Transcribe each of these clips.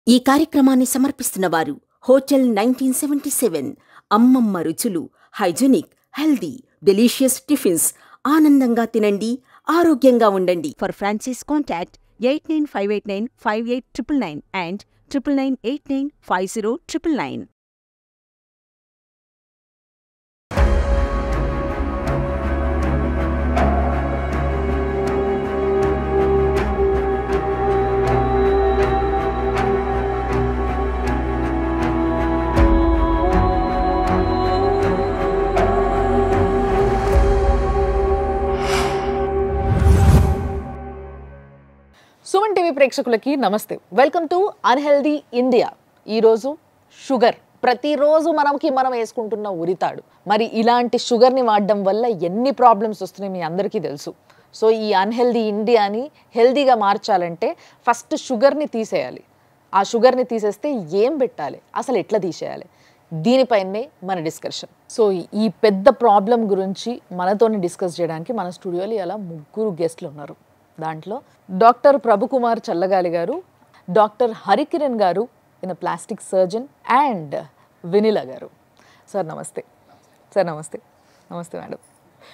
ఈ కార్యక్రమాన్ని సమర్పిస్తున్న వారు హోటల్ నైన్టీన్ సెవెంటీ సెవెన్ అమ్మమ్మ రుచులు హైజెనిక్ హెల్దీ డెలీషియస్ టిఫిన్స్ ఆనందంగా తినండి ఆరోగ్యంగా ఉండండి For Francis, contact 89589 and 9989 Suman TV ప్రేక్షకులకి నమస్తే వెల్కమ్ టు అన్హెల్దీ ఇండియా ఈరోజు షుగర్ ప్రతిరోజు మనకి మనం వేసుకుంటున్న ఉరితాడు మరి ఇలాంటి షుగర్ని వాడడం వల్ల ఎన్ని ప్రాబ్లమ్స్ వస్తున్నాయి మీ అందరికీ తెలుసు సో ఈ అన్హెల్దీ ఇండియాని హెల్దీగా మార్చాలంటే ఫస్ట్ షుగర్ని తీసేయాలి ఆ షుగర్ని తీసేస్తే ఏం పెట్టాలి అసలు ఎట్లా తీసేయాలి దీనిపైనే మన డిస్కషన్ సో ఈ పెద్ద ప్రాబ్లం గురించి మనతోని డిస్కస్ చేయడానికి మన స్టూడియోలో ఇలా ముగ్గురు గెస్ట్లు ఉన్నారు దాంట్లో డాక్టర్ ప్రభుకుమార్ చల్లగాలి గారు డాక్టర్ హరికిరణ్ గారు in plastic surgeon and Vinila గారు సార్ నమస్తే సార్ నమస్తే నమస్తే మేడం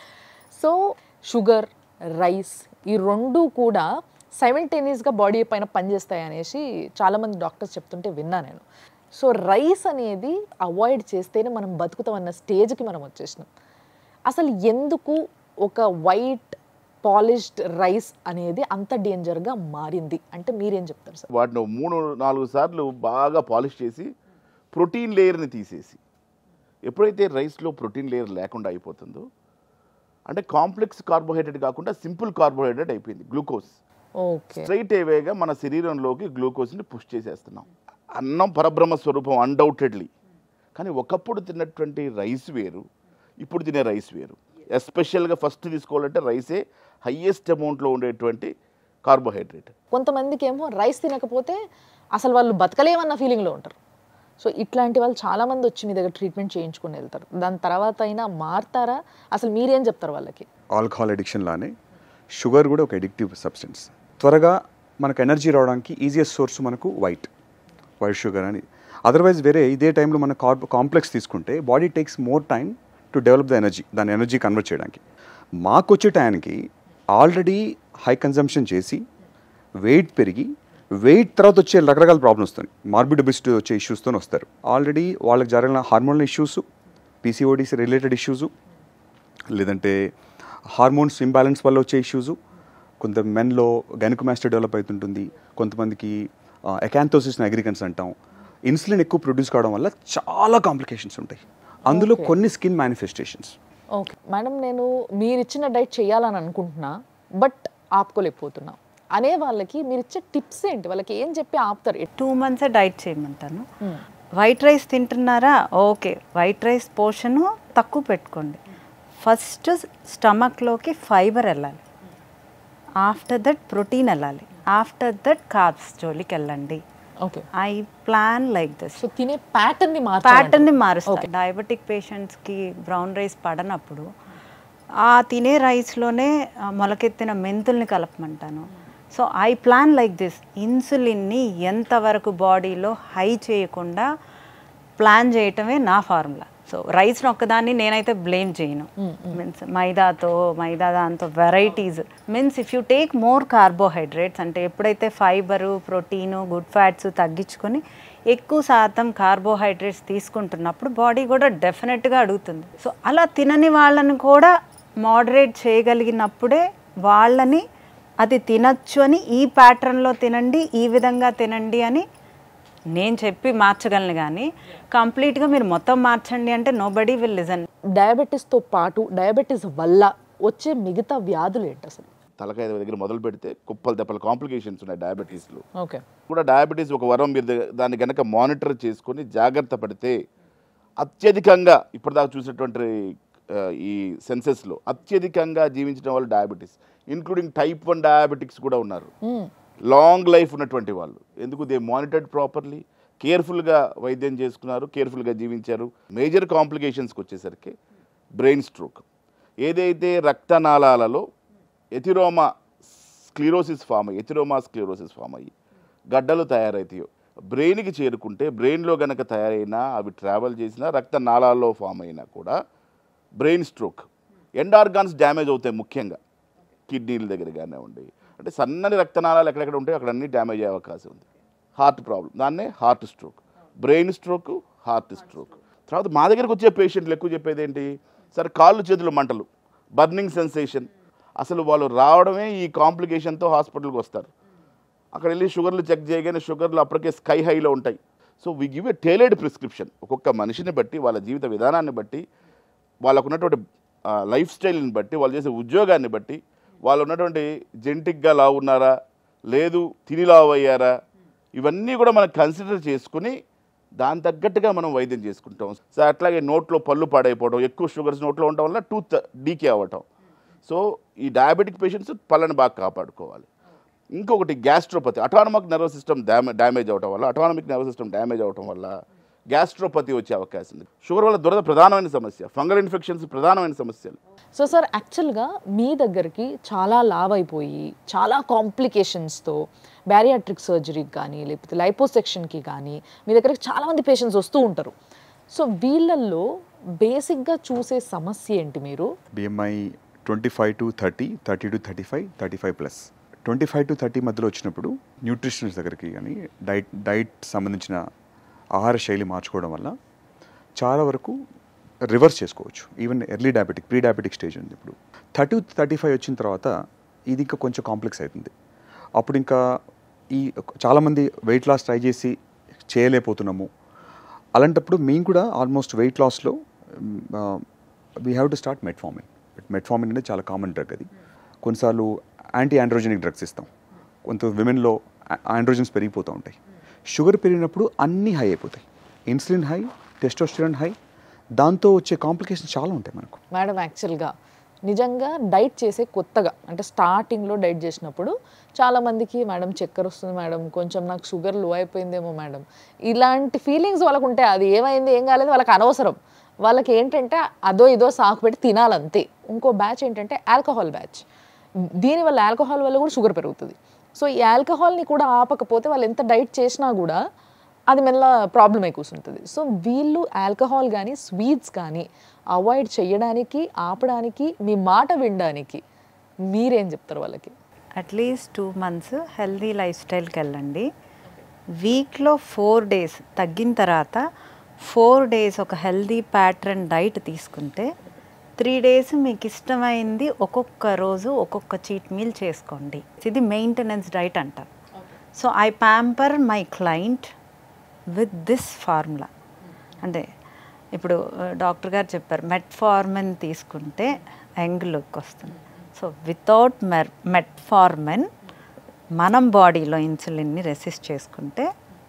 సో షుగర్ రైస్ ఈ రెండు కూడా సైమల్టేనియస్గా బాడీ పైన పనిచేస్తాయి అనేసి చాలామంది డాక్టర్స్ చెప్తుంటే విన్నా నేను సో రైస్ అనేది అవాయిడ్ చేస్తేనే మనం బతుకుతాం అన్న స్టేజ్కి మనం వచ్చేసినాం అసలు ఎందుకు ఒక వైట్ పాలిష్డ్ రైస్ అనేది అంత డేంజర్గా మారింది అంటే మీరేం చెప్తారు సార్ వాటిని ఓ మూడు నాలుగు సార్లు బాగా పాలిష్ చేసి ప్రోటీన్ లేయర్ని తీసేసి ఎప్పుడైతే రైస్లో ప్రోటీన్ లేయర్ లేకుండా అయిపోతుందో అంటే కాంప్లెక్స్ కార్బోహైడ్రేట్ కాకుండా సింపుల్ కార్బోహైడ్రేట్ అయిపోయింది గ్లూకోజ్ ఓకే స్ట్రైట్ ఏవేగా మన శరీరంలోకి గ్లూకోజ్ని పుష్ చేసేస్తున్నాం అన్నం పరబ్రహ్మ స్వరూపం అన్డౌటెడ్లీ కానీ ఒకప్పుడు తిన్నటువంటి రైస్ వేరు ఇప్పుడు తినే రైస్ వేరు ఎస్పెషల్గా ఫస్ట్ తీసుకోవాలంటే రైసే హయ్యెస్ట్ అమౌంట్లో ఉండేటువంటి కార్బోహైడ్రేట్ కొంతమందికి ఏమో రైస్ తినకపోతే అసలు వాళ్ళు బతకలేమన్న ఫీలింగ్లో ఉంటారు సో ఇట్లాంటి వాళ్ళు చాలామంది వచ్చి మీ దగ్గర ట్రీట్మెంట్ చేయించుకుని వెళ్తారు దాని తర్వాత అయినా మారుతారా అసలు మీరేం చెప్తారు వాళ్ళకి ఆల్కహాల్ అడిక్షన్ లానే షుగర్ కూడా ఒక ఎడిక్టివ్ సబ్స్టెన్స్ త్వరగా మనకు ఎనర్జీ రావడానికి ఈజియెస్ట్ సోర్స్ మనకు వైట్ వైట్ షుగర్ అని అదర్వైజ్ వేరే ఇదే టైంలో మన కార్బ్ కాంప్లెక్స్ తీసుకుంటే body takes more time to develop the energy దాని ఎనర్జీ కన్వర్ట్ చేయడానికి మాకు వచ్చే టైంకి ఆల్రెడీ హై కన్జంప్షన్ చేసి వెయిట్ పెరిగి వెయిట్ తర్వాత వచ్చే రకరకాల ప్రాబ్లమ్స్ వస్తాయి మార్బిడ్ ఒబిసిటీ వచ్చే ఇష్యూస్తో వస్తారు ఆల్రెడీ వాళ్ళకి జరిగిన hormonal issues PCODs related issues లేదంటే హార్మోన్స్ ఇంబ్యాలెన్స్ వల్ల వచ్చే ఇష్యూస్ కొంత మెన్లో గైనకోమాస్టర్ డెవలప్ అవుతుంటుంది కొంతమందికి ఎకాంతోసిస్ అగ్రికన్స్ అంటాం ఇన్సులిన్ ఎక్కువ ప్రొడ్యూస్ కావడం వల్ల చాలా కాంప్లికేషన్స్ ఉంటాయి అందులో కొన్ని స్కిన్ మేనిఫెస్టేషన్స్ ఓకే మేడం నేను మీరు ఇచ్చిన డైట్ చేయాలని అనుకుంటున్నా బట్ ఆపుకోలేకపోతున్నా అనే వాళ్ళకి మీరు ఇచ్చే టిప్స్ ఏంటి వాళ్ళకి ఏం చెప్పి ఆపుతారు టూ మంత్స్ డైట్ చేయమంటాను వైట్ రైస్ తింటున్నారా ఓకే వైట్ రైస్ పోర్షను తక్కువ పెట్టుకోండి ఫస్ట్ స్టమక్లోకి ఫైబర్ వెళ్ళాలి ఆఫ్టర్ దట్ ప్రోటీన్ వెళ్ళాలి ఆఫ్టర్ దట్ కార్బ్స్ జోలికి వెళ్ళండి okay I plan like this so తినే ప్యాటర్న్ ని ప్యాటర్న్ని మార్చాలి మారుస్తాయి డయాబెటిక్ పేషెంట్స్కి బ్రౌన్ రైస్ పడనప్పుడు ఆ తినే రైస్లోనే ఆ, మొలకెత్తిన మెంతుల్ని కలపమంటాను so I plan like this ఇన్సులిన్ని ఎంతవరకు బాడీలో హై చేయకుండా ప్లాన్ చేయటమే నా ఫార్ములా సో రైస్ని ఒక్కదాన్ని నేనైతే బ్లేమ్ చేయను మీన్స్ మైదాతో మైదా దాంతో varieties means if you take more carbohydrates అంటే ఎప్పుడైతే ఫైబరు ప్రోటీను గుడ్ ఫ్యాట్స్ తగ్గించుకొని ఎక్కువ శాతం కార్బోహైడ్రేట్స్ తీసుకుంటున్నప్పుడు బాడీ కూడా డెఫినెట్గా అడుగుతుంది సో అలా తినని వాళ్ళని కూడా మోడరేట్ చేయగలిగినప్పుడే వాళ్ళని అది తినచ్చు అని ఈ ప్యాటర్న్లో తినండి ఈ విధంగా తినండి అని నేను చెప్పి మార్చగలను కానీ కంప్లీట్గా మీరు మొత్తం మార్చండి అంటే nobody will listen diabetes తో పాటు డయాబెటీస్ వల్ల వచ్చే మిగతా వ్యాధులు ఏంటి అసలు తలకాయ దగ్గర మొదలు పెడితే కుప్పలు తెప్పలు కాంప్లికేషన్స్ ఉన్నాయి డయాబెటీస్లో ఓకే కూడా డయాబెటీస్ ఒక వరం మీరు ద- దాన్ని కనుక మానిటర్ చేసుకొని జాగ్రత్త పడితే అత్యధికంగా ఇప్పటిదాకా చూసినటువంటి ఆ, ఈ సెన్సెస్లో అత్యధికంగా జీవించిన వాళ్ళు diabetes including type one diabetics కూడా ఉన్నారు లాంగ్ లైఫ్ ఉన్నటువంటి వాళ్ళు ఎందుకు దే మానిటర్డ్ ప్రాపర్లీ కేర్ఫుల్గా వైద్యం చేసుకున్నారు కేర్ఫుల్గా జీవించారు మేజర్ కాంప్లికేషన్స్కి వచ్చేసరికి బ్రెయిన్ స్ట్రోక్ ఏదైతే రక్తనాళాలలో ఎథిరోమా స్క్లిరోసిస్ ఫామ్ అయ్యి ఎథిరోమా స్క్లిరోసిస్ ఫామ్ అయ్యి గడ్డలు తయారవుతాయో బ్రెయిన్కి చేరుకుంటే బ్రెయిన్లో గనక తయారైనా అవి ట్రావెల్ చేసినా రక్త నాళాల్లో ఫామ్ అయినా కూడా brain stroke end organs damage అవుతాయి ముఖ్యంగా కిడ్నీల దగ్గర కానివ్వండి అంటే సన్నని రక్తనాళాలు ఎక్కడెక్కడ ఉంటాయో అక్కడ అన్ని డ్యామేజ్ అయ్యే అవకాశం ఉంది హార్ట్ ప్రాబ్లం దాన్నే heart stroke brain stroke heart stroke తర్వాత మా దగ్గరకు వచ్చే పేషెంట్లు ఎక్కువ చెప్పేది ఏంటి సరే కాళ్ళు చేతులు మంటలు బర్నింగ్ సెన్సేషన్ అసలు వాళ్ళు రావడమే ఈ కాంప్లికేషన్తో హాస్పిటల్కి వస్తారు అక్కడ వెళ్ళి షుగర్లు చెక్ చేయగానే షుగర్లు అప్పటికే స్కై హైలో ఉంటాయి so we give a tailored prescription ఒక్కొక్క మనిషిని బట్టి వాళ్ళ జీవిత విధానాన్ని బట్టి వాళ్ళకు ఉన్నటువంటి లైఫ్ స్టైల్ని బట్టి వాళ్ళు చేసే ఉద్యోగాన్ని బట్టి వాళ్ళు ఉన్నటువంటి జెంటిక్గా లావు ఉన్నారా లేదు తిని లావు అయ్యారా ఇవన్నీ కూడా మనం కన్సిడర్ చేసుకుని దాని తగ్గట్టుగా మనం వైద్యం చేసుకుంటాం సో అట్లాగే నోట్లో పళ్ళు పాడైపోవడం ఎక్కువ షుగర్స్ నోట్లో ఉండడం వల్ల టూత్ డీకే అవ్వటం సో ఈ డయాబెటిక్ పేషెంట్స్ పళ్ళని బాగా కాపాడుకోవాలి ఇంకొకటి గ్యాస్ట్రోపతి అటానమిక్ నర్వస్ సిస్టమ్ డ్యామే డ్యామేజ్ అవటం వల్ల అటానమిక్ నర్వస్ సిస్టమ్ డ్యామేజ్ అవటం వల్ల గ్యాస్ట్రోపతి వచ్చే అవకాశం ఉంది షుగర్ వల్ల దురద ప్రధానమైన సమస్య ఫంగల్ ఇన్ఫెక్షన్స్ ప్రధానమైన సమస్యలు సో సార్ యాక్చువల్గా మీ దగ్గరికి చాలా లావ్ అయిపోయి చాలా కాంప్లికేషన్స్తో బ్యారియాట్రిక్ సర్జరీకి కానీ లేకపోతే లైపోసెక్షన్కి కానీ మీ దగ్గరికి చాలామంది పేషెంట్స్ వస్తూ ఉంటారు సో వీళ్ళల్లో బేసిక్గా చూసే సమస్య ఏంటి మీరు BMI twenty five to thirty thirty to thirty five thirty five plus twenty five to thirty మధ్యలో వచ్చినప్పుడు న్యూట్రిషనిస్ట్ దగ్గరికి కానీ డైట్ డైట్ సంబంధించిన ఆహార శైలి మార్చుకోవడం వల్ల చాలా వరకు రివర్స్ చేసుకోవచ్చు even early diabetic pre diabetic stage ఉంది ఇప్పుడు థర్టీ థర్టీ ఫైవ్ వచ్చిన తర్వాత ఇది ఇంకా కొంచెం కాంప్లెక్స్ అవుతుంది అప్పుడు ఇంకా ఈ చాలామంది వెయిట్ లాస్ ట్రై చేసి చేయలేకపోతున్నాము అలాంటప్పుడు మేము కూడా ఆల్మోస్ట్ వెయిట్ లాస్లో we have to start metformin metformin అనేది చాలా కామన్ డ్రగ్ అది కొన్నిసార్లు యాంటీ ఆండ్రోజెనిక్ డ్రగ్స్ ఇస్తాం కొంత విమెన్లో ఆండ్రోజన్స్ పెరిగిపోతూ ఉంటాయి షుగర్ పెరిగినప్పుడు అన్నీ హై అయిపోతాయి ఇన్సులిన్ హై టెస్టోస్టిరాన్ హై దాంతో వచ్చే కాంప్లికేషన్స్ చాలా ఉంటాయి మనకు మేడం యాక్చువల్గా నిజంగా డైట్ చేసే కొత్తగా అంటే స్టార్టింగ్లో డైట్ చేసినప్పుడు చాలామందికి మేడం చక్కెర వస్తుంది మేడం కొంచెం నాకు షుగర్ లో అయిపోయిందేమో మేడం ఇలాంటి ఫీలింగ్స్ వాళ్ళకు ఉంటాయి అది ఏమైంది ఏం కాలేదు వాళ్ళకి అనవసరం వాళ్ళకి ఏంటంటే అదో ఇదో సాకు పెట్టి తినాలంతే ఇంకో బ్యాచ్ ఏంటంటే ఆల్కహాల్ బ్యాచ్ దీనివల్ల ఆల్కహాల్ వల్ల కూడా షుగర్ పెరుగుతుంది సో ఈ ఆల్కహాల్ని కూడా ఆపకపోతే వాళ్ళు ఎంత డైట్ చేసినా కూడా అది మెల్ల ప్రాబ్లం అయి కూర్చుంటుంది సో వీళ్ళు ఆల్కహాల్ కానీ స్వీట్స్ కానీ అవాయిడ్ చేయడానికి ఆపడానికి మీ మాట వినడానికి మీరేం చెప్తారు వాళ్ళకి అట్లీస్ట్ టూ మంత్స్ హెల్దీ లైఫ్ స్టైల్కి వెళ్ళండి వీక్లో ఫోర్ డేస్ తగ్గిన తర్వాత ఫోర్ డేస్ ఒక హెల్దీ ప్యాటర్న్ డైట్ తీసుకుంటే త్రీ డేస్ మీకు ఇష్టమైంది ఒక్కొక్క రోజు ఒక్కొక్క చీట్ మీల్ చేసుకోండి ఇది మెయింటెనెన్స్ డైట్ అంటారు so I pamper my client with this formula అంటే ఇప్పుడు డాక్టర్ గారు చెప్పారు మెట్ఫార్మెన్ తీసుకుంటే యంగ్ లుక్ వస్తుంది సో వితౌట్ మెర్ మెట్ఫార్మెన్ మనం బాడీలో ఇన్సులిన్ని రెసిస్ట్ చేసుకుంటే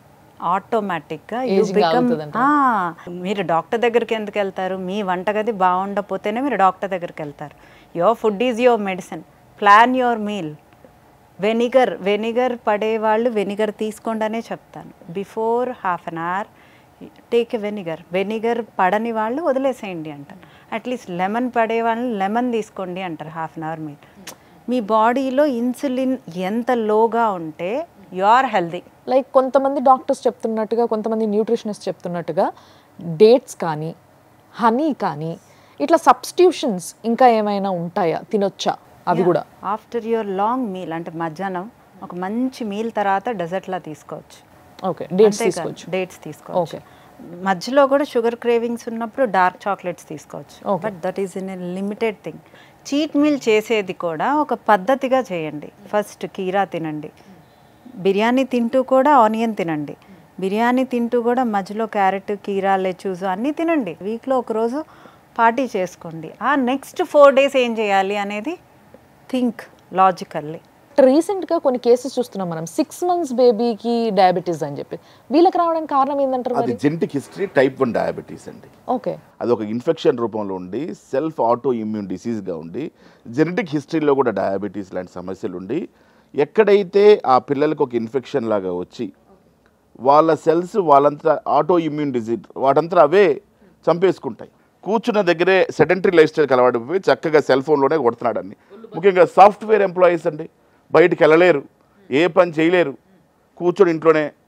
ఆటోమేటిక్గా యూ Aging బికమ్ ఆగుతుందంట. మీరు డాక్టర్ దగ్గరికి ఎందుకు వెళ్తారు మీ వంటగది బాగుండకపోతేనే మీరు డాక్టర్ దగ్గరికి వెళ్తారు your food is your medicine plan your meal vinegar vinegar పడేవాళ్ళు వెనిగర్ తీసుకోండి అనే చెప్తాను before half an hour take a vinegar vinegar పడని వాళ్ళు వదిలేసేయండి అంటారు అట్లీస్ట్ లెమన్ పడే వాళ్ళు లెమన్ తీసుకోండి అంటారు హాఫ్ అన్ అవర్ మీల్ మీ బాడీలో ఇన్సులిన్ ఎంత లోగా ఉంటే యు ఆర్ హెల్దీ లైక్ కొంతమంది డాక్టర్స్ చెప్తున్నట్టుగా కొంతమంది న్యూట్రిషనిస్ట్ చెప్తున్నట్టుగా డేట్స్ కానీ హనీ కానీ ఇట్లా సబ్స్టిట్యూషన్స్ ఇంకా ఏమైనా ఉంటాయా తినొచ్చా అవి కూడా ఆఫ్టర్ యువర్ లాంగ్ మీల్ అంటే మధ్యాహ్నం ఒక మంచి మీల్ తర్వాత డెజర్ట్లా తీసుకోవచ్చు ఓకే డేట్స్ తీసుకోవచ్చు డేట్స్ తీసుకోవచ్చు Okay. మధ్యలో కూడా షుగర్ క్రేవింగ్స్ ఉన్నప్పుడు డార్క్ చాక్లెట్స్ తీసుకోవచ్చు Okay. But that is in a limited thing cheat meal చేసేది కూడా ఒక పద్ధతిగా చేయండి ఫస్ట్ కీరా తినండి బిర్యానీ తింటూ కూడా ఆనియన్ తినండి బిర్యానీ తింటూ కూడా మధ్యలో క్యారెట్ కీరా లెచూస్ అన్నీ తినండి వీక్లో ఒకరోజు పార్టీ చేసుకోండి ఆ నెక్స్ట్ ఫోర్ డేస్ ఏం చేయాలి అనేది థింక్ లాజికల్లీ రీసెంట్గా కొన్ని కేసెస్ చూస్తున్నాం మనం సిక్స్ మంత్స్ బేబీకి డయాబెటీస్ అని చెప్పి వీళ్ళకి రావడానికి కారణం ఏంటంటారు అది మరి genetic history type one diabetes అండి ఓకే అది ఒక ఇన్ఫెక్షన్ రూపంలో ఉండి సెల్ఫ్ ఆటో ఇమ్యూన్ డిసీజ్గా ఉండి జెనెటిక్ హిస్టరీలో కూడా డయాబెటీస్ లాంటి సమస్యలు ఉండి ఎక్కడైతే ఆ పిల్లలకు ఒక ఇన్ఫెక్షన్ లాగా వచ్చి వాళ్ళ సెల్స్ వాళ్ళంతా ఆటో ఇమ్యూన్ డిసీజ్ వాటంతా అవే చంపేసుకుంటాయి కూర్చున్న దగ్గరే సెడెంటరీ లైఫ్ స్టైల్కి అలవాటు పోయి చక్కగా సెల్ ఫోన్లోనే కొడుతున్నాడు అన్ని ముఖ్యంగా సాఫ్ట్వేర్ ఎంప్లాయీస్ అండి బయటికి వెళ్ళలేరు ఏ పని చేయలేరు కూర్చొని ఇంట్లోనే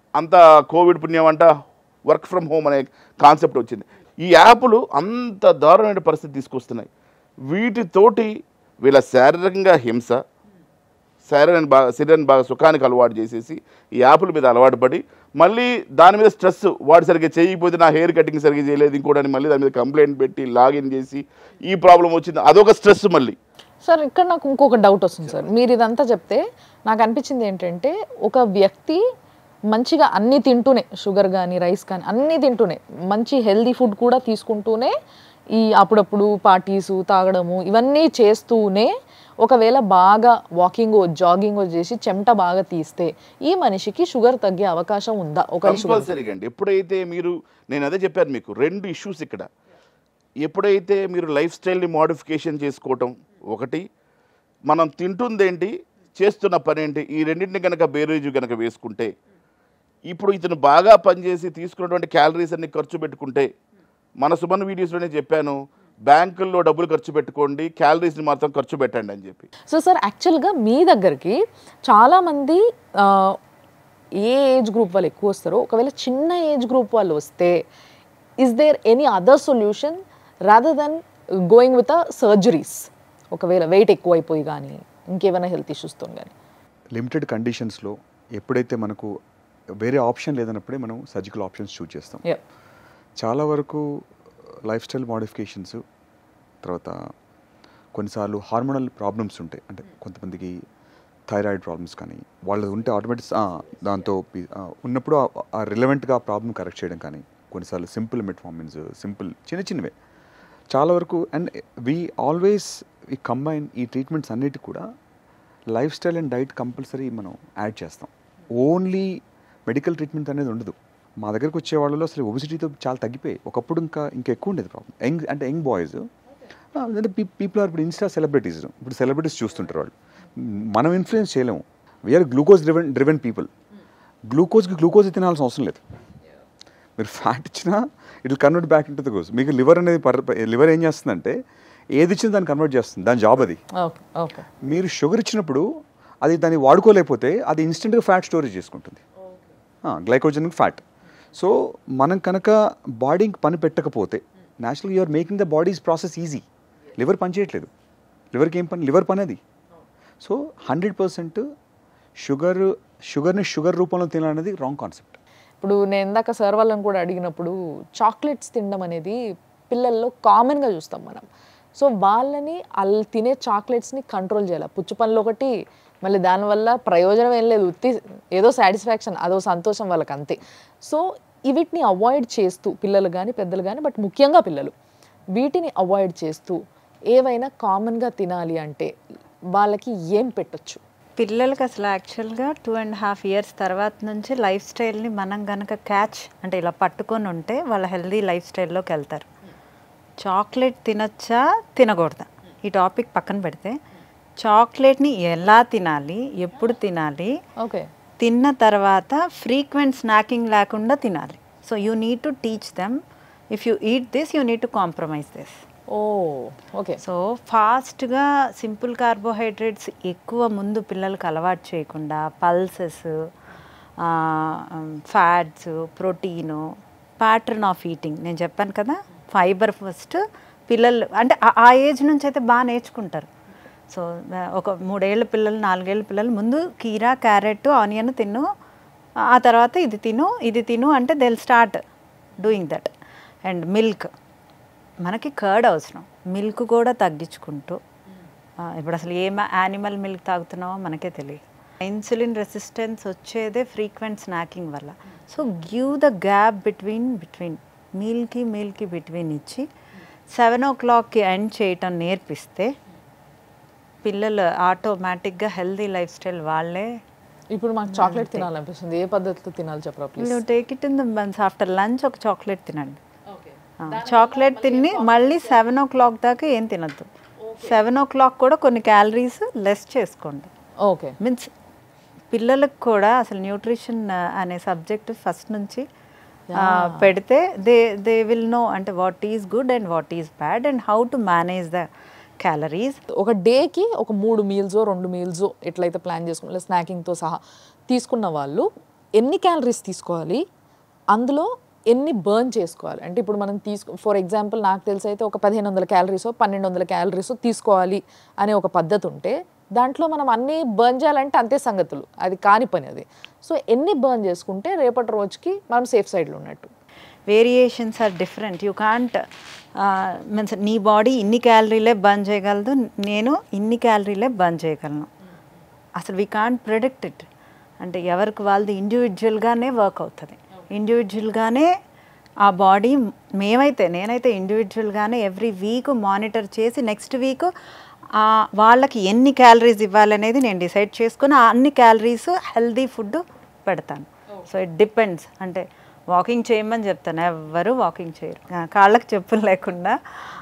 అంత కోవిడ్ పుణ్యం అంట వర్క్ ఫ్రమ్ హోమ్ అనే కాన్సెప్ట్ వచ్చింది ఈ యాప్లు అంత దారుణమైన పరిస్థితి తీసుకొస్తున్నాయి వీటితోటి వీళ్ళ శారీరకంగా హింస శరీరాన్ని బాగా శరీరాన్ని బాగా సుఖానికి అలవాటు చేసేసి ఈ యాప్ల మీద అలవాటు పడి మళ్ళీ దాని మీద స్ట్రెస్ వాడు సరిగ్గా చేయకపోతే నా హెయిర్ కటింగ్ సరిగ్గా చేయలేదు ఇంకోటి మళ్ళీ దాని మీద కంప్లైంట్ పెట్టి లాగిన్ చేసి ఈ ప్రాబ్లం వచ్చింది అదొక స్ట్రెస్ మళ్ళీ సార్ ఇక్కడ నాకు ఇంకొక డౌట్ వస్తుంది సార్ మీరు ఇదంతా చెప్తే నాకు అనిపించింది ఏంటంటే ఒక వ్యక్తి మంచిగా అన్నీ తింటూనే షుగర్ కానీ రైస్ కానీ అన్నీ తింటూనే మంచి హెల్దీ ఫుడ్ కూడా తీసుకుంటూనే ఈ అప్పుడప్పుడు పార్టీస్ తాగడము ఇవన్నీ చేస్తూనే ఒకవేళ బాగా వాకింగ్ జాగింగ్ చేసి చెమట బాగా తీస్తే ఈ మనిషికి షుగర్ తగ్గే అవకాశం ఉందా ఒక షుగర్ కంపల్సరీగా అండి ఎప్పుడైతే మీరు నేను అదే చెప్పాను మీకు రెండు ఇష్యూస్ ఇక్కడ ఎప్పుడైతే మీరు లైఫ్ స్టైల్ని మోడిఫికేషన్ చేసుకోవటం ఒకటి మనం తింటుందేంటి చేస్తున్న పని ఏంటి ఈ రెండింటిని కనుక బేరేజ్ కనుక వేసుకుంటే ఇప్పుడు ఇతను బాగా పనిచేసి తీసుకున్నటువంటి క్యాలరీస్ అన్ని ఖర్చు పెట్టుకుంటే మన సుమన్ వీడియోస్లోనే చెప్పాను బ్యాంకుల్లో డబ్బులు ఖర్చు పెట్టుకోండి క్యాలరీస్ని మాత్రం ఖర్చు పెట్టండి అని చెప్పి సో సార్ యాక్చువల్గా మీ దగ్గరికి చాలామంది ఆ, ఏ ఏజ్ గ్రూప్ వాళ్ళు ఎక్కువ వస్తారో ఒకవేళ చిన్న ఏజ్ గ్రూప్ వాళ్ళు వస్తే is there any other solution rather than going with uh surgeries ఒకవేళ వెయిట్ ఎక్కువైపోయి కానీ ఇంకేమైనా హెల్త్ ఇష్యూస్తో కానీ లిమిటెడ్ కండిషన్స్లో ఎప్పుడైతే మనకు వేరే ఆప్షన్ లేదన్నప్పుడే మనం సర్జికల్ ఆప్షన్స్ చూస్ చేస్తాం చాలా వరకు లైఫ్ స్టైల్ మోడిఫికేషన్స్ తర్వాత కొన్నిసార్లు హార్మోనల్ ప్రాబ్లమ్స్ ఉంటాయి అంటే కొంతమందికి థైరాయిడ్ ప్రాబ్లమ్స్ కానీ వాళ్ళు ఉంటే ఆటోమేటిక్ దాంతో పి- ఆ, ఉన్నప్పుడు ఆ రిలవెంట్గా ఆ ప్రాబ్లమ్ కరెక్ట్ చేయడం కానీ కొన్నిసార్లు సింపుల్ మెట్ఫార్మిన్స్ సింపుల్ చిన్న చిన్నవే చాలా వరకు అండ్ వీ ఆల్వేస్ ఈ కంబైన్ ఈ ట్రీట్మెంట్స్ అన్నిటి కూడా lifestyle and diet compulsory మనం యాడ్ చేస్తాం ఓన్లీ మెడికల్ ట్రీట్మెంట్ అనేది ఉండదు మా దగ్గరకు వచ్చే వాళ్ళలో అసలు ఒబిసిటీతో చాలా తగ్గిపోయి ఒకప్పుడు ఇంకా ఇంకా ఎక్కువ ఉండేది ప్రాబ్లం యంగ్ అంటే యంగ్ బాయ్స్ అంటే పీపుల్ ఆర్ ఇప్పుడు ఇన్స్టా సెలబ్రిటీస్ ఇప్పుడు సెలబ్రిటీస్ చూస్తుంటారు వాళ్ళు మనం ఇన్ఫ్లుయెన్స్ చేయలేము we are glucose driven driven people గ్లూకోజ్కి గ్లూకోజ్ తినాల్సిన అవసరం లేదు మీరు ఫ్యాట్ ఇచ్చినా it will convert back into the glucose మీకు లివర్ అనేది లివర్ ఏం చేస్తుందంటే ఏది ఇచ్చినా దాన్ని కన్వర్ట్ చేస్తుంది దాని జాబ్ అది ఓకే ఓకే మీరు షుగర్ ఇచ్చినప్పుడు అది దాన్ని వాడుకోలేకపోతే అది ఇన్స్టెంట్గా ఫ్యాట్ స్టోరేజ్ చేసుకుంటుంది గ్లైకోజన్ ఫ్యాట్ సో మనం కనుక బాడీకి పని పెట్టకపోతే natural you are making the body's process easy liver పని చేయట్లేదు లివర్కి ఏం పని లివర్ పని అది సో హండ్రెడ్ పర్సెంట్ షుగర్ షుగర్ని షుగర్ రూపంలో తినాలనేది రాంగ్ కాన్సెప్ట్ ఇప్పుడు నేను ఇందాక సార్ వాళ్ళని కూడా అడిగినప్పుడు చాక్లెట్స్ తినడం అనేది పిల్లల్లో కామన్గా చూస్తాం మనం సో వాళ్ళని వాళ్ళు తినే చాక్లెట్స్ని కంట్రోల్ చేయాలి పుచ్చు పనులు ఒకటి మళ్ళీ దానివల్ల ప్రయోజనం ఏం లేదు ఉత్తి ఏదో సాటిస్ఫాక్షన్ అదో సంతోషం వాళ్ళకి అంతే సో వీటిని అవాయిడ్ చేస్తూ పిల్లలు కానీ పెద్దలు కానీ బట్ ముఖ్యంగా పిల్లలు వీటిని అవాయిడ్ చేస్తూ ఏవైనా కామన్గా తినాలి అంటే వాళ్ళకి ఏం పెట్టొచ్చు పిల్లలకి అసలు యాక్చువల్గా టూ అండ్ హాఫ్ ఇయర్స్ తర్వాత నుంచి లైఫ్ స్టైల్ని మనం గనక క్యాచ్ అంటే ఇలా పట్టుకొని ఉంటే వాళ్ళ హెల్దీ లైఫ్ స్టైల్లోకి వెళ్తారు చాక్లెట్ తినొచ్చా తినకూడదా ఈ టాపిక్ పక్కన పెడితే చాక్లెట్ని ఎలా తినాలి ఎప్పుడు తినాలి ఓకే తిన్న తర్వాత ఫ్రీక్వెంట్ స్నాకింగ్ లేకుండా తినాలి so you need to teach them if you eat this you need to compromise this oh okay so ఫాస్ట్గా సింపుల్ కార్బోహైడ్రేట్స్ ఎక్కువ ముందు పిల్లలకు అలవాటు చేయకుండా pulses fats protein pattern of eating నేను చెప్పాను కదా ఫైబర్ ఫస్ట్ పిల్లలు అంటే ఆ- ఆ ఏజ్ నుంచి అయితే బాగా నేర్చుకుంటారు సో ఒక మూడేళ్ళ పిల్లలు నాలుగేళ్ళ పిల్లలు ముందు కీరా క్యారెట్ ఆనియన్ తిను ఆ తర్వాత ఇది తిను ఇది తిను అంటే they start doing that and milk మనకి కర్డ్ అవసరం మిల్క్ కూడా తగ్గించుకుంటూ ఆ, ఇప్పుడు అసలు ఏ యానిమల్ మిల్క్ తాగుతున్నామో మనకే తెలియదు ఇన్సులిన్ రెసిస్టెన్స్ వచ్చేదే ఫ్రీక్వెంట్ స్నాకింగ్ వల్ల so give the gap between between మీల్కి మీల్కి బిట్వీన్ ఇచ్చి సెవెన్ ఓ క్లాక్కి ఎండ్ చేయటం నేర్పిస్తే పిల్లలు ఆటోమేటిక్గా హెల్దీ లైఫ్ స్టైల్ వాళ్ళే ఇప్పుడు మాకు చాక్లెట్ తినాలనిపిస్తుంది ఏ పద్ధతిలో తినాలి చెప్పరా please you take it in the months after lunch ఒక చాక్లెట్ తినండి చాక్లెట్ తిని మళ్ళీ సెవెన్ ఓ క్లాక్ దాకా ఏం తినద్దు సెవెన్ ఓ క్లాక్ కూడా కొన్ని క్యాలరీస్ లెస్ చేసుకోండి ఓకే మీన్స్ పిల్లలకు కూడా అసలు న్యూట్రిషన్ అనే సబ్జెక్ట్ ఫస్ట్ నుంచి ఆ, పెడితే దే దే విల్ నో అంటే what is good and what is bad and how to manage the calories ఒక డేకి ఒక మూడు మీల్స్ రెండు మీల్స్ ఎట్లయితే ప్లాన్ చేసుకున్న స్నాకింగ్తో సహా తీసుకున్న వాళ్ళు ఎన్ని క్యాలరీస్ తీసుకోవాలి అందులో ఎన్ని బర్న్ చేసుకోవాలి అంటే ఇప్పుడు మనం తీసుకో ఫర్ ఎగ్జాంపుల్ నాకు తెలిసి అయితే ఒక పదిహేను వందల క్యాలరీస్ పన్నెండు వందల క్యాలరీస్ తీసుకోవాలి అనే ఒక పద్ధతి ఉంటే దాంట్లో మనం అన్ని బర్న్ చేయాలంటే అంతే సంగతులు అది కాని పని అది సో ఎన్ని బర్న్ చేసుకుంటే రేపటి రోజుకి మనం సేఫ్ సైడ్లో ఉన్నట్టు variations are different you can't means నీ బాడీ ఇన్ని క్యాలరీలే బర్న్ చేయగలదు నేను ఇన్ని క్యాలరీలే బర్న్ చేయగలను అసలు వీ కాంట్ ప్రిడిక్ట్ ఇట్ అంటే ఎవరికి వాళ్ళది ఇండివిజువల్గానే వర్క్ అవుతుంది ఇండివిజువల్గానే ఆ బాడీ మేమైతే నేనైతే ఇండివిజువల్గానే ఎవ్రీ వీక్ మానిటర్ చేసి నెక్స్ట్ వీక్ వాళ్ళకి ఎన్ని క్యాలరీస్ ఇవ్వాలనేది నేను డిసైడ్ చేసుకుని ఆ అన్ని క్యాలరీస్ హెల్దీ ఫుడ్ పెడతాను సో ఇట్ డిపెండ్స్ అంటే వాకింగ్ చేయమని చెప్తాను ఎవ్వరు వాకింగ్ చేయరు ఆ, కాళ్ళకి చెప్పులు లేకుండా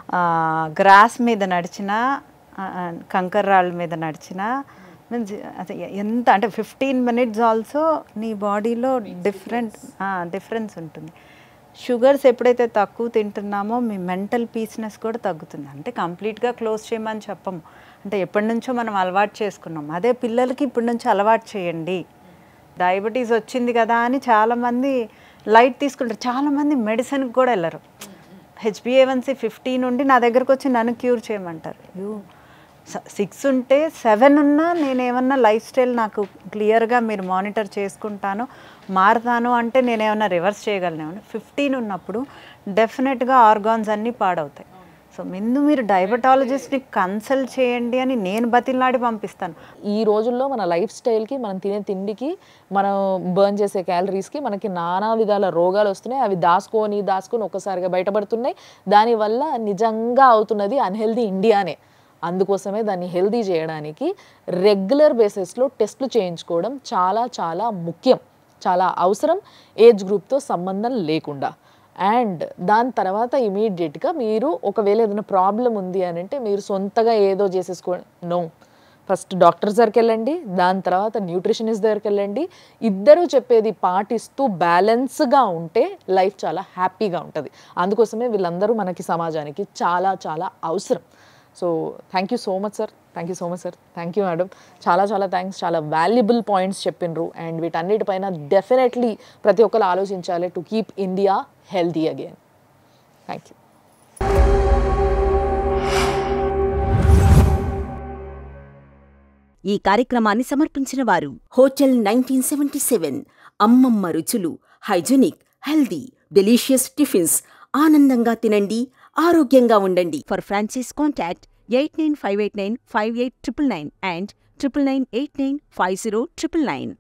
గ్రాస్ మీద నడిచినా ఆ, ఆ, కంకర రాళ్ళ మీద నడిచినా మీన్స్ అసలు ఎ- ఎంత అంటే ఫిఫ్టీన్ మినిట్స్ ఆల్సో నీ బాడీలో డిఫరెంట్ డిఫరెన్స్ ఉంటుంది షుగర్స్ ఎప్పుడైతే తక్కువ తింటున్నామో మీ మెంటల్ పీస్నెస్ కూడా తగ్గుతుంది అంటే కంప్లీట్గా క్లోజ్ చేయమని చెప్పము అంటే ఎప్పటి నుంచో మనం అలవాటు చేసుకున్నాం అదే పిల్లలకి ఇప్పటి నుంచి అలవాటు చేయండి డయాబెటీస్ వచ్చింది కదా అని చాలామంది లైట్ తీసుకుంటారు చాలామంది మెడిసిన్కి కూడా వెళ్ళరు హెచ్బిఏవన్సీ ఫిఫ్టీ నుండి నా దగ్గరకు వచ్చి నన్ను క్యూర్ చేయమంటారు యూ సిక్స్ ఉంటే సెవెన్ ఉన్నా నేను ఏమన్నా లైఫ్ స్టైల్ నాకు క్లియర్గా మీరు మానిటర్ చేసుకుంటాను మారుతాను అంటే నేను ఏమన్నా రివర్స్ చేయగలను ఫిఫ్టీన్ ఉన్నప్పుడు డెఫినెట్గా ఆర్గాన్స్ అన్నీ పాడవుతాయి సో ముందు మీరు డయాబెటాలజిస్ట్ని కన్సల్ట్ చేయండి అని నేను బతిలాడి పంపిస్తాను ఈ రోజుల్లో మన లైఫ్ స్టైల్కి మనం తినే తిండికి మనం బర్న్ చేసే క్యాలరీస్కి మనకి నానా విధాల రోగాలు వస్తున్నాయి అవి దాచుకొని దాచుకొని ఒక్కసారిగా బయటపడుతున్నాయి దానివల్ల నిజంగా అవుతున్నది అన్హెల్దీ ఇండియానే అందుకోసమే దాన్ని హెల్దీ చేయడానికి రెగ్యులర్ బేసిస్లో టెస్ట్లు చేయించుకోవడం చాలా చాలా ముఖ్యం చాలా అవసరం ఏజ్ గ్రూప్తో సంబంధం లేకుండా అండ్ దాని తర్వాత ఇమీడియట్గా మీరు ఒకవేళ ఏదైనా ప్రాబ్లం ఉంది అని అంటే మీరు సొంతగా ఏదో చేసేసుకో నో ఫస్ట్ డాక్టర్ దగ్గరికి వెళ్ళండి దాని తర్వాత న్యూట్రిషనిస్ట్ దగ్గరికి వెళ్ళండి ఇద్దరూ చెప్పేది పాటిస్తూ బ్యాలెన్స్గా ఉంటే లైఫ్ చాలా హ్యాపీగా ఉంటుంది అందుకోసమే వీళ్ళందరూ మనకి సమాజానికి చాలా చాలా అవసరం so thank you so much sir thank you so much sir thank you madam చాలా చాలా థ్యాంక్స్ చాలా వాల్యుబుల్ పాయింట్స్ చెప్పిండ్రు అండ్ వీటన్నిటిపైన డెఫినెట్లీ ప్రతి ఒక్కరు ఆలోచించాలి to keep India healthy again thank you ఈ కార్యక్రమాన్ని సమర్పించిన వారు హోటల్ నైన్టీన్ సెవెంటీ సెవెన్ అమ్మమ్మ రుచులు హైజెనిక్ హెల్దీ డెలీషియస్ టిఫిన్స్ ఆనందంగా తినండి ఆరోగ్యంగా ఉండండి for Francis contact eight nine five eight nine five eight triple nine and triple nine eight nine five zero triple nine